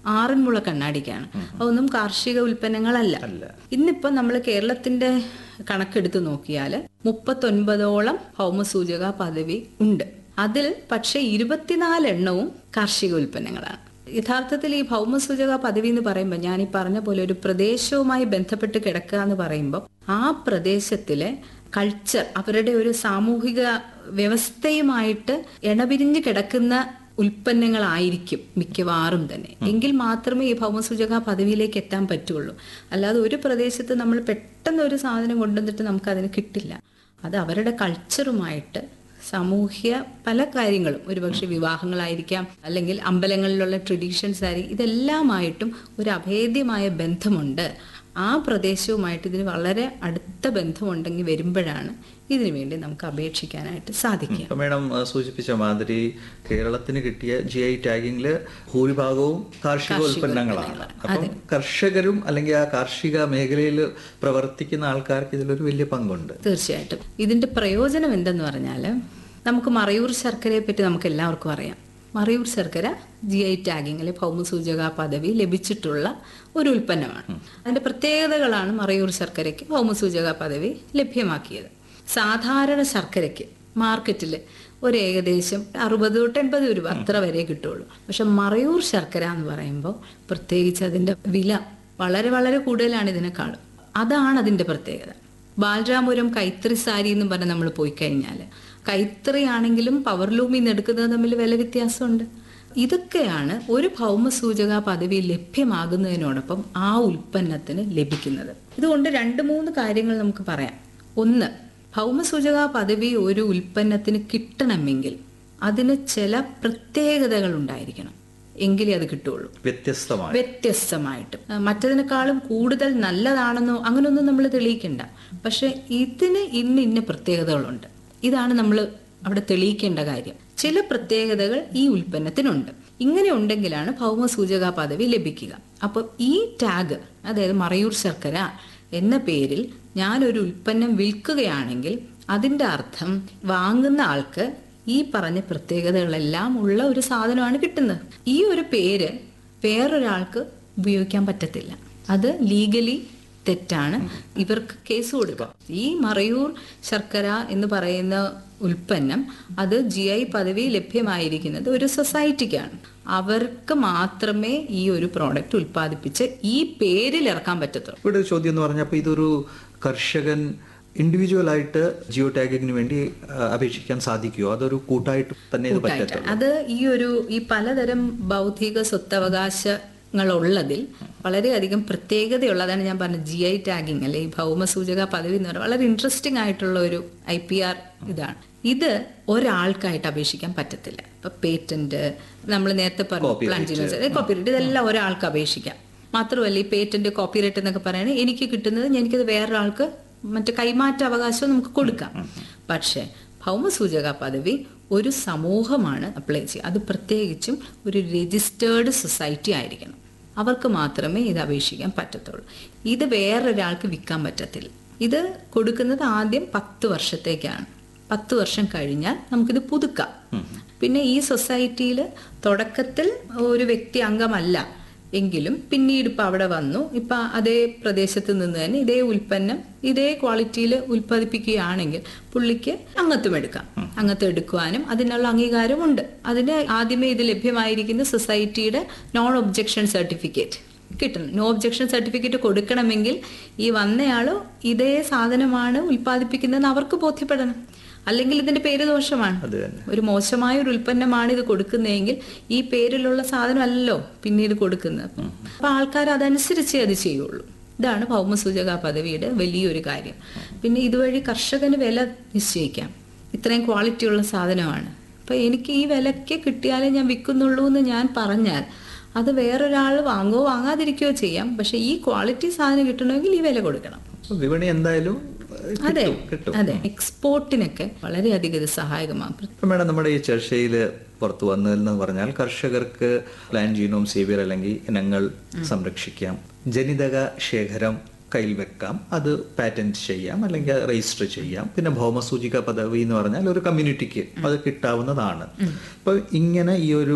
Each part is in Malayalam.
ആറന്മുള കണ്ണാടിക്കാണ് അതൊന്നും കാർഷിക ഉൽപ്പന്നങ്ങളല്ല അല്ല. ഇന്നിപ്പോ നമ്മൾ കേരളത്തിന്റെ കണക്കെടുത്ത് നോക്കിയാൽ മുപ്പത്തൊൻപതോളം ഭൗമസൂചക പദവി ഉണ്ട് അതിൽ പക്ഷെ ഇരുപത്തിനാല് എണ്ണവും കാർഷിക ഉൽപ്പന്നങ്ങളാണ് യഥാർത്ഥത്തിൽ ഈ ഭൗമസൂചക പദവി എന്ന് പറയുമ്പോൾ ഞാൻ ഈ പറഞ്ഞ പോലെ ഒരു പ്രദേശവുമായി ബന്ധപ്പെട്ട് കിടക്കുക എന്ന് പറയുമ്പോൾ ആ പ്രദേശത്തിലെ കൾച്ചർ അവരുടെ ഒരു സാമൂഹിക വ്യവസ്ഥയുമായിട്ട് ഇണപിരിഞ്ഞ് കിടക്കുന്ന ഉൽപ്പന്നങ്ങളായിരിക്കും മിക്കവാറും തന്നെ എങ്കിൽ മാത്രമേ ഈ ഭൗമസൂചക പദവിയിലേക്ക് എത്താൻ പറ്റുള്ളൂ അല്ലാതെ ഒരു പ്രദേശത്ത് നമ്മൾ പെട്ടെന്ന് ഒരു സാധനം കൊണ്ടുവന്നിട്ട് നമുക്ക് അതിന് കിട്ടില്ല അത് അവരുടെ കൾച്ചറുമായിട്ട് സാമൂഹ്യ പല കാര്യങ്ങളും ഒരുപക്ഷെ വിവാഹങ്ങളായിരിക്കാം അല്ലെങ്കിൽ അമ്പലങ്ങളിലുള്ള ട്രഡീഷൻസ് ആയിരിക്കും ഇതെല്ലാമായിട്ടും ഒരു അഭേദ്യമായ ബന്ധമുണ്ട് ആ പ്രദേശവുമായിട്ട് ഇതിന് വളരെ അടുത്ത ബന്ധമുണ്ടെങ്കിൽ വരുമ്പോഴാണ് ഇതിനു വേണ്ടി നമുക്ക് അപേക്ഷിക്കാനായിട്ട് സാധിക്കുക ഇപ്പൊ മേഡം അഹ് സൂചിപ്പിച്ച മാതിരി കേരളത്തിന് കിട്ടിയ ജി ഐ ടാഗിങ്ങില് ഭൂരിഭാഗവും കാർഷിക ഉൽപ്പന്നങ്ങളാണ് അപ്പം കർഷകരും അല്ലെങ്കിൽ ആ കാർഷിക മേഖലയിൽ പ്രവർത്തിക്കുന്ന ആൾക്കാർക്ക് ഇതിലൊരു വലിയ പങ്കുണ്ട് തീർച്ചയായിട്ടും ഇതിന്റെ പ്രയോജനം എന്തെന്ന് പറഞ്ഞാൽ നമുക്ക് മറയൂർ ശർക്കരയെ പറ്റി നമുക്ക് എല്ലാവർക്കും അറിയാം മറയൂർ ശർക്കര ജി ഐ ടാഗിങ്ങിൽ ഭൗമസൂചക പദവി ലഭിച്ചിട്ടുള്ള ഒരു ഉൽപ്പന്നമാണ് അതിന്റെ പ്രത്യേകതകളാണ് മറയൂർ ശർക്കരയ്ക്ക് ഭൗമസൂചക പദവി ലഭ്യമാക്കിയത് സാധാരണ ശർക്കരയ്ക്ക് മാർക്കറ്റിൽ ഒരു ഏകദേശം അറുപത് തൊട്ട് എൺപത് രൂപ അത്ര വരെ കിട്ടുള്ളൂ പക്ഷെ മറയൂർ ശർക്കര എന്ന് പറയുമ്പോൾ പ്രത്യേകിച്ച് അതിന്റെ വില വളരെ വളരെ കൂടുതലാണ് ഇതിനേക്കാളും അതാണ് അതിന്റെ പ്രത്യേകത ബാലരാമപുരം കൈത്തറി സാരി എന്ന് പറഞ്ഞ് നമ്മൾ പോയി കഴിഞ്ഞാൽ കൈത്തറി ആണെങ്കിലും പവർ ലൂമിൽ നിന്ന് എടുക്കുന്നത് തമ്മിൽ വില വ്യത്യാസമുണ്ട് ഇതൊക്കെയാണ് ഒരു ഭൗമസൂചക പദവി ലഭ്യമാകുന്നതിനോടൊപ്പം ആ ഉൽപ്പന്നത്തിന് ലഭിക്കുന്നത് ഇതുകൊണ്ട് രണ്ട് മൂന്ന് കാര്യങ്ങൾ നമുക്ക് പറയാം ഒന്ന് ഭൗമസൂചക പദവി ഒരു ഉൽപ്പന്നത്തിന് കിട്ടണമെങ്കിൽ അതിന് ചില പ്രത്യേകതകൾ ഉണ്ടായിരിക്കണം എങ്കിലേ അത് കിട്ടുള്ളൂ വ്യത്യസ്തമായി വ്യത്യസ്തമായിട്ട് ആ, മറ്റതിനേക്കാളും കൂടുതൽ നല്ലതാണെന്നോ അങ്ങനെയൊന്നും നമ്മൾ തെളിയിക്കണ്ട പക്ഷെ ഇതിന് ഇന്ന ഇന്ന പ്രത്യേകതകളുണ്ട് ഇതാണ് നമ്മൾ അവിടെ തെളിയിക്കേണ്ട കാര്യം ചില പ്രത്യേകതകൾ ഈ ഉൽപ്പന്നത്തിനുണ്ട് ഇങ്ങനെ ഉണ്ടെങ്കിലാണ് ഭൗമസൂചക പദവി ലഭിക്കുക അപ്പോൾ ഈ ടാഗ് അതായത് മറയൂർ ശർക്കര എന്ന പേരിൽ ഞാനൊരു ഉൽപ്പന്നം വിൽക്കുകയാണെങ്കിൽ അതിൻ്റെ അർത്ഥം വാങ്ങുന്ന ആൾക്ക് ഈ പറഞ്ഞ പ്രത്യേകതകളെല്ലാം ഉള്ള ഒരു സാധനമാണ് കിട്ടുന്നത് ഈ ഒരു പേര് വേറൊരാൾക്ക് ഉപയോഗിക്കാൻ പറ്റത്തില്ല അത് ലീഗലി തെറ്റാണ് ഇവർക്ക് കേസ് കൊടുക്കാം ഈ മറയൂർ ശർക്കര എന്ന് പറയുന്ന ഉൽപ്പന്നം അത് ജി ഐ പദവി ലഭ്യമായിരിക്കുന്നത് ഒരു സൊസൈറ്റിക്കാണ് അവർക്ക് മാത്രമേ ഈ ഒരു പ്രോഡക്റ്റ് ഉൽപ്പാദിപ്പിച്ച് ഈ പേരിൽ ഇറക്കാൻ പറ്റത്തുള്ളൂ ഇവിടെ ഒരു ചോദ്യം എന്ന് പറഞ്ഞപ്പോൾ ഇതൊരു കർഷകൻ ഇൻഡിവിജ്വൽ ആയിട്ട് ജിയോ ടാഗിങ്ങിന് വേണ്ടി ആ, അപേക്ഷിക്കാൻ സാധിക്കുമോ അതൊരു കൂട്ടായിട്ട് തന്നെ ഇത് പറ്റത്തുള്ളൂ അത് ഈ ഒരു ഈ പലതരം ബൗദ്ധിക സ്വത്തവകാശങ്ങളുള്ളതിൽ വളരെയധികം പ്രത്യേകതയുള്ളതാണ് ഞാൻ പറഞ്ഞത് ജി ഐ ടാഗിങ് അല്ലെ ഈ ഭൗമസൂചക പദവി എന്ന് പറയുന്നത് വളരെ ഇൻട്രസ്റ്റിംഗ് ആയിട്ടുള്ള ഒരു ഐ പി ആർ ഇതാണ് ഇത് ഒരാൾക്കായിട്ട് അപേക്ഷിക്കാൻ പറ്റത്തില്ല ഇപ്പൊ പേറ്റന്റ് നമ്മൾ നേരത്തെ പറഞ്ഞു പ്ലാൻ കോപ്പിറൈറ്റ് ഇതെല്ലാം ഒരാൾക്ക് അപേക്ഷിക്കാം മാത്രമല്ല ഈ പേറ്റന്റ് കോപ്പിറൈറ്റ് എന്നൊക്കെ പറയുന്നത് എനിക്ക് കിട്ടുന്നത് എനിക്കത് വേറൊരാൾക്ക് മറ്റു കൈമാറ്റ അവകാശം നമുക്ക് കൊടുക്കാം പക്ഷേ ഭൗമസൂചക പദവി ഒരു സമൂഹമാണ് അപ്ലൈ ചെയ്യുക അത് പ്രത്യേകിച്ചും ഒരു രജിസ്റ്റേർഡ് സൊസൈറ്റി ആയിരിക്കണം അവർക്ക് മാത്രമേ ഇത് അപേക്ഷിക്കാൻ പറ്റത്തുള്ളൂ ഇത് വേറൊരാൾക്ക് വിൽക്കാൻ പറ്റത്തില്ല ഇത് കൊടുക്കുന്നത് ആദ്യം പത്ത് വർഷത്തേക്കാണ് പത്ത് വർഷം കഴിഞ്ഞാൽ നമുക്കിത് പുതുക്കാം പിന്നെ ഈ സൊസൈറ്റിയിൽ തുടക്കത്തിൽ ഒരു വ്യക്തി അംഗമല്ല എങ്കിലും പിന്നീട് ഇപ്പം അവിടെ വന്നു ഇപ്പം അതേ പ്രദേശത്ത് നിന്ന് തന്നെ ഇതേ ഉൽപ്പന്നം ഇതേ ക്വാളിറ്റിയിൽ ഉൽപ്പാദിപ്പിക്കുകയാണെങ്കിൽ പുള്ളിക്ക് അംഗത്വം എടുക്കാം അംഗത്വം എടുക്കുവാനും അതിനുള്ള അംഗീകാരമുണ്ട് അതിന് ആദ്യമേ ഇത് ലഭ്യമായിരിക്കുന്ന സൊസൈറ്റിയുടെ നോൺ ഒബ്ജക്ഷൻ സർട്ടിഫിക്കറ്റ് കിട്ടണം നോ ഒബ്ജക്ഷൻ സർട്ടിഫിക്കറ്റ് കൊടുക്കണമെങ്കിൽ ഈ വന്നയാള് ഇതേ സാധനമാണ് ഉൽപ്പാദിപ്പിക്കുന്നതെന്ന് അവർക്ക് ബോധ്യപ്പെടണം അല്ലെങ്കിൽ ഇതിന്റെ പേര് ദോഷമാണ് അത് തന്നെ ഒരു മോശമായ ഒരു ഉൽപ്പന്നമാണ് ഇത് കൊടുക്കുന്നതെങ്കിൽ ഈ പേരിലുള്ള സാധനമല്ലല്ലോ പിന്നീട് കൊടുക്കുന്നത് അപ്പൊ ആൾക്കാർ അതനുസരിച്ചേ അത് ചെയ്യുള്ളൂ ഇതാണ് ഭൗമസൂചക പദവിയുടെ വലിയൊരു കാര്യം പിന്നെ ഇതുവഴി കർഷകന് വില നിശ്ചയിക്കാം ഇത്രയും ക്വാളിറ്റിയുള്ള സാധനമാണ് അപ്പൊ എനിക്ക് ഈ വിലയ്ക്ക് കിട്ടിയാലേ ഞാൻ വിൽക്കുന്നുള്ളൂ എന്ന് ഞാൻ പറഞ്ഞാൽ അത് വേറൊരാൾ വാങ്ങുകയോ വാങ്ങാതിരിക്കുകയോ ചെയ്യാം പക്ഷെ ഈ ക്വാളിറ്റി സാധനം കിട്ടണമെങ്കിൽ ഈ വില കൊടുക്കണം അപ്പൊ വിപണി എന്തായാലും ഏഹ്, അതെ കിട്ടും കിട്ടും അതെ എക്സ്പോർട്ടിനൊക്കെ വളരെയധികം ഇത് സഹായകമാകും ഇപ്പം മേഡം നമ്മുടെ ഈ ചർച്ചയിൽ പുറത്തു വന്നതെന്ന് പറഞ്ഞാൽ കർഷകർക്ക് പ്ലാൻ ജീനോം സേവിയർ അല്ലെങ്കിൽ ഇനങ്ങൾ സംരക്ഷിക്കാം ജനിതക ശേഖരം കയ്യിൽ വെക്കാം അത് പാറ്റന്റ് ചെയ്യാം അല്ലെങ്കിൽ രജിസ്റ്റർ ചെയ്യാം പിന്നെ ഭൗമസൂചിക പദവി എന്ന് പറഞ്ഞാൽ ഒരു കമ്മ്യൂണിറ്റിക്ക് അത് കിട്ടാവുന്നതാണ് അപ്പൊ ഇങ്ങനെ ഈ ഒരു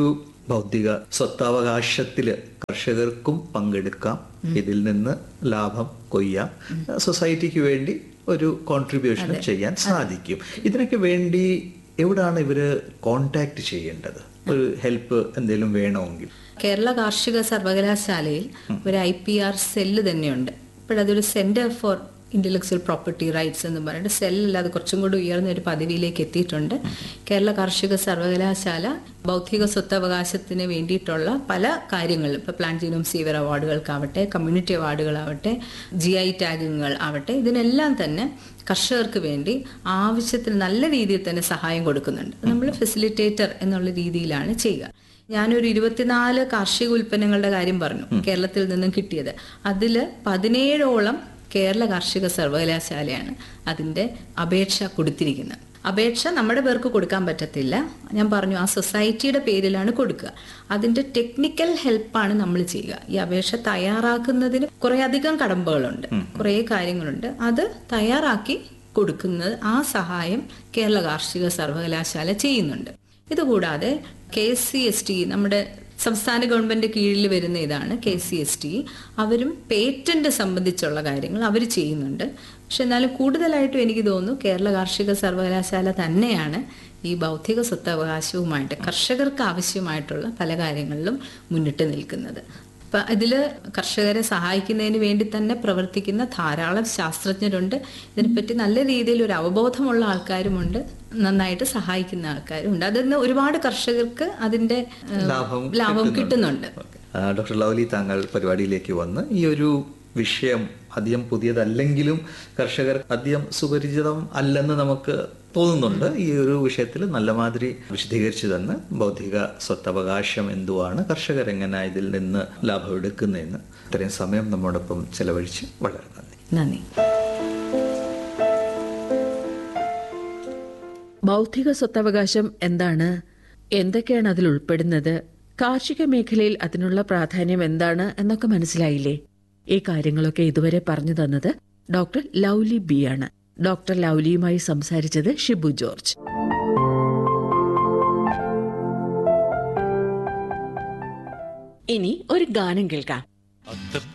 ബൗദ്ധിക സ്വത്തവകാശത്തിൽ കർഷകർക്കും പങ്കെടുക്കാം ഇതിൽ നിന്ന് ലാഭം കൊയ്യാം സൊസൈറ്റിക്ക് വേണ്ടി ഒരു കോൺട്രിബ്യൂഷൻ ചെയ്യാൻ സാധിക്കും ഇതിനൊക്കെ വേണ്ടി എവിടാണ് ഇവര് കോണ്ടാക്ട് ചെയ്യേണ്ടത് ഒരു ഹെൽപ്പ് എന്തെങ്കിലും വേണമെങ്കിൽ കേരള കാർഷിക സർവകലാശാലയിൽ ഒരു ഐ പി ആർ സെല്ല് തന്നെയുണ്ട് ഇപ്പോഴതൊരു centre for intellectual property rights എന്ന് പറഞ്ഞിട്ട് സെല്ലല്ല അത് കുറച്ചും കൂടി ഉയർന്ന ഒരു പദവിയിലേക്ക് എത്തിയിട്ടുണ്ട് കേരള കാർഷിക സർവകലാശാല ബൗദ്ധിക സ്വത്തവകാശത്തിന് വേണ്ടിയിട്ടുള്ള പല കാര്യങ്ങളും ഇപ്പോൾ പ്ലാൻ ജീനോം സീവർ അവാർഡുകൾക്കാവട്ടെ കമ്മ്യൂണിറ്റി അവാർഡുകളാവട്ടെ ജി ഐ ടാഗുകൾ ആവട്ടെ ഇതിനെല്ലാം തന്നെ കർഷകർക്ക് വേണ്ടി ആവശ്യത്തിന് നല്ല രീതിയിൽ തന്നെ സഹായം കൊടുക്കുന്നുണ്ട് നമ്മൾ ഫെസിലിറ്റേറ്റർ എന്നുള്ള രീതിയിലാണ് ചെയ്യുക ഞാനൊരു ഇരുപത്തിനാല് കാർഷിക ഉൽപ്പന്നങ്ങളുടെ കാര്യം പറഞ്ഞു കേരളത്തിൽ നിന്നും കിട്ടിയത് അതിൽ പതിനേഴോളം കേരള കാർഷിക സർവകലാശാലയാണ് അതിൻ്റെ അപേക്ഷ കൊടുത്തിരിക്കുന്നത് അപേക്ഷ നമ്മുടെ പേർക്ക് കൊടുക്കാൻ പറ്റത്തില്ല ഞാൻ പറഞ്ഞു ആ സൊസൈറ്റിയുടെ പേരിലാണ് കൊടുക്കുക അതിന്റെ ടെക്നിക്കൽ ഹെൽപ്പാണ് നമ്മൾ ചെയ്യുക ഈ അപേക്ഷ തയ്യാറാക്കുന്നതിന് കുറേ അധികം കടമ്പകളുണ്ട് കുറേ കാര്യങ്ങളുണ്ട് അത് തയ്യാറാക്കി കൊടുക്കുന്നത് ആ സഹായം കേരള കാർഷിക സർവകലാശാല ചെയ്യുന്നുണ്ട് ഇതുകൂടാതെ കെ സി എസ് ടി നമ്മുടെ സംസ്ഥാന ഗവൺമെന്റ് കീഴിൽ വരുന്ന ഇതാണ് കെ സി എസ് ടി അവരും പേറ്റന്റ് സംബന്ധിച്ചുള്ള കാര്യങ്ങൾ അവർ ചെയ്യുന്നുണ്ട് പക്ഷെ എന്നാലും കൂടുതലായിട്ടും എനിക്ക് തോന്നുന്നു കേരള കാർഷിക സർവകലാശാല തന്നെയാണ് ഈ ബൗദ്ധിക സ്വത്തവകാശവുമായിട്ട് കർഷകർക്ക് ആവശ്യമായിട്ടുള്ള പല കാര്യങ്ങളിലും മുന്നിട്ട് നിൽക്കുന്നത് അപ്പൊ ഇതില് കർഷകരെ സഹായിക്കുന്നതിന് വേണ്ടി തന്നെ പ്രവർത്തിക്കുന്ന ധാരാളം ശാസ്ത്രജ്ഞരുണ്ട് ഇതിനെപ്പറ്റി നല്ല രീതിയിൽ ഒരു അവബോധമുള്ള ആൾക്കാരുമുണ്ട് നന്നായിട്ട് സഹായിക്കുന്ന ആൾക്കാരും ഉണ്ട് അതിൽ നിന്ന് ഒരുപാട് കർഷകർക്ക് അതിന്റെ ഏഹ്, ലാഭം ലാഭം കിട്ടുന്നുണ്ട് ആ, ഡോക്ടർ ലവ്ലി താങ്കൾ പരിപാടിയിലേക്ക് വന്ന് ഈ ഒരു വിഷയം അധികം പുതിയതല്ലെങ്കിലും കർഷകർ അധികം സുപരിചിതം അല്ലെന്ന് നമുക്ക് തോന്നുന്നുണ്ട് ഈ ഒരു വിഷയത്തിൽ നല്ല മാതിരി വിശദീകരിച്ചു തന്ന് ബൗദ്ധിക സ്വത്തവകാശം എന്തുവാണ് കർഷകർ എങ്ങനെ ഇതിൽ നിന്ന് ലാഭം എടുക്കുന്നതെന്ന് ഇത്രയും സമയം നമ്മോടൊപ്പം ചെലവഴിച്ച് വളരെ നന്ദി നന്ദി ബൗദ്ധിക സ്വത്തവകാശം എന്താണ് എന്തൊക്കെയാണ് അതിൽ ഉൾപ്പെടുന്നത് കാർഷിക മേഖലയിൽ അതിനുള്ള പ്രാധാന്യം എന്താണ് എന്നൊക്കെ മനസ്സിലായില്ലേ ഈ കാര്യങ്ങളൊക്കെ ഇതുവരെ പറഞ്ഞു തന്നത് ഡോക്ടർ ലൗലി ബി ആണ് ഡോക്ടർ ലൗലിയുമായി സംസാരിച്ചത് ഷിബു ജോർജ് ഇനി ഒരു ഗാനം കേൾക്കാം അത്തം